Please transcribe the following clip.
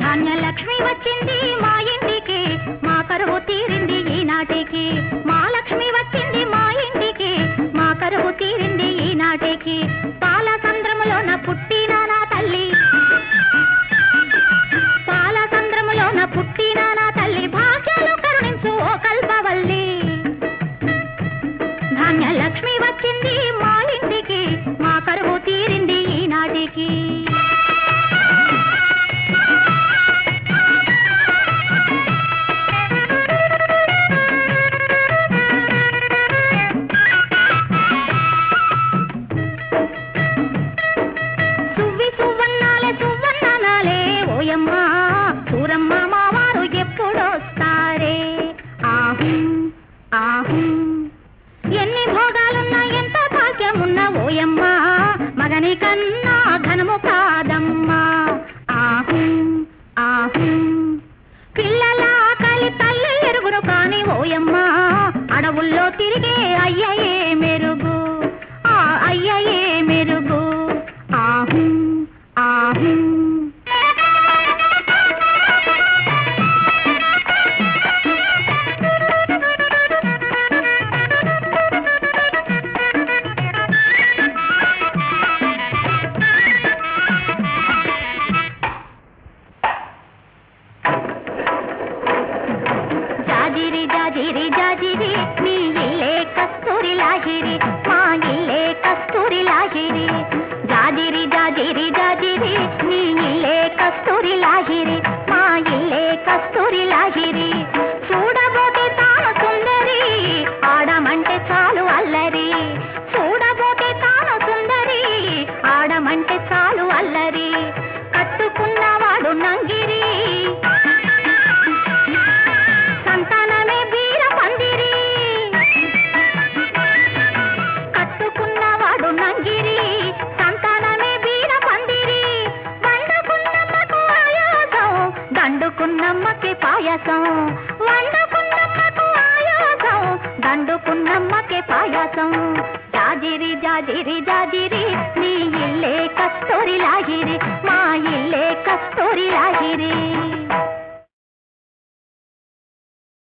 ధాన్యలక్ష్మి వచ్చింది మా ఇంటికి మా కరువు తీరింది ఈనాటికి మా లక్ష్మి వచ్చింది మా ఇంటికి మా కరువు తీరింది ఈనాటికి పాల సంద్రములోన పుట్టిన నా తల్లి పాల సంద్రములోన పుట్టిన నా తల్లి భాగ్యాలు కరుణించు ఓ కల్పవల్లి ధాన్యలక్ష్మి వచ్చింది మా ఇంటికి మా కరువు తీరింది ఈనాటికి సువ్వి సువ్వన్నాలే సువ్వన్నాలే ఓయమ్మ సూరమ్మ మావారు ఎప్పుడొస్తారే ఆహు ఆహు ఎన్ని భోగాలున్నా ఎంత భాగ్యమున్నా ఓయమ్మ మగని కన్నా ఘనము కాదమ్మా ఆహు ఆహు పిల్లల ఆకలి తల్లి ఎరుగును కాని ఓయమ్మ అడవుల్లో తిరిగే అయ్యయే మెరుగు ఆ అయ్యయే మెరుగు ఆహు ఆహు జాజిరి జాజిరి జాజిరి నీ ఇల్లే కస్తూరి లాహిరి మా ఇల్లే కస్తూరి లాహిరి జాజిరి జాజిరి జాజిరి నీ ఇల్లే కస్తూరి లాహిరి మా ఇల్లే కస్తూరి లాహిరి చూడబోతే తాను సుందరి ఆడమంటే చాలు అల్లరి చూడబోతే తాను సుందరి ఆడమంటే చాలు అల్లరి కట్టుకున్నవాడు నంగిరి సంతానమే వీర పందిరి కట్టుకున్నవాడు నంగిరి సంతానమే వీర పందిరి వండుకున్నమ్మకు ఆయాసం దండుకున్నమ్మకి పాయసం వండుకున్నమ్మకు ఆయాసం దండుకున్నమ్మకి పాయసం జాజిరి జాజిరి జాజిరి నీ ఇల్లే కస్తూరి లాగిరి మా ఇల్లే కస్తూరి లాగిరి